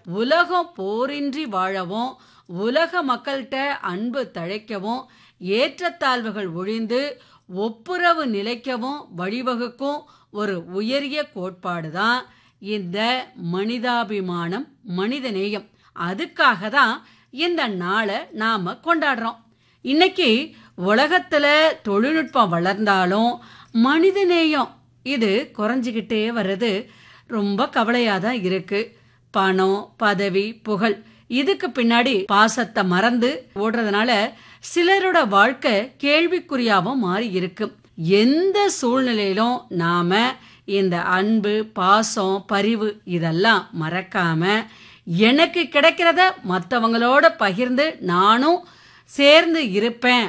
உலகம் போரின்றி வாழவும் உலக மக்கள்கிட்ட அன்பு தழைக்கவும் ஏற்றத்தாழ்வுகள் ஒழிந்து ஒப்புரவு நிலைக்கவும் வழிவகுக்கும் ஒரு உயரிய கோட்பாடு தான் இந்த மனிதாபிமானம் மனிதநேயம் அதுக்காக தான் இந்த நாளை நாம கொண்டாடுறோம் இன்னைக்கு உலகத்துல தொழில்நுட்பம் வளர்ந்தாலும் மனிதநேயம் இது குறைஞ்சிக்கிட்டே வர்றது ரொம்ப கவலையா தான் இருக்கு பணம் பதவி புகழ் இதுக்கு பின்னாடி பாசத்தை மறந்து ஓடுறதுனால சிலரோட வாழ்க்கை கேள்விக்குறியாவும் மாறி இருக்கு எந்த சூழ்நிலையிலும் நாம இந்த அன்பு பாசம் பரிவு இதெல்லாம் மறக்காம எனக்கு கிடைக்கிறத மற்றவங்களோட பகிர்ந்து நானும் சேர்ந்து இருப்பேன்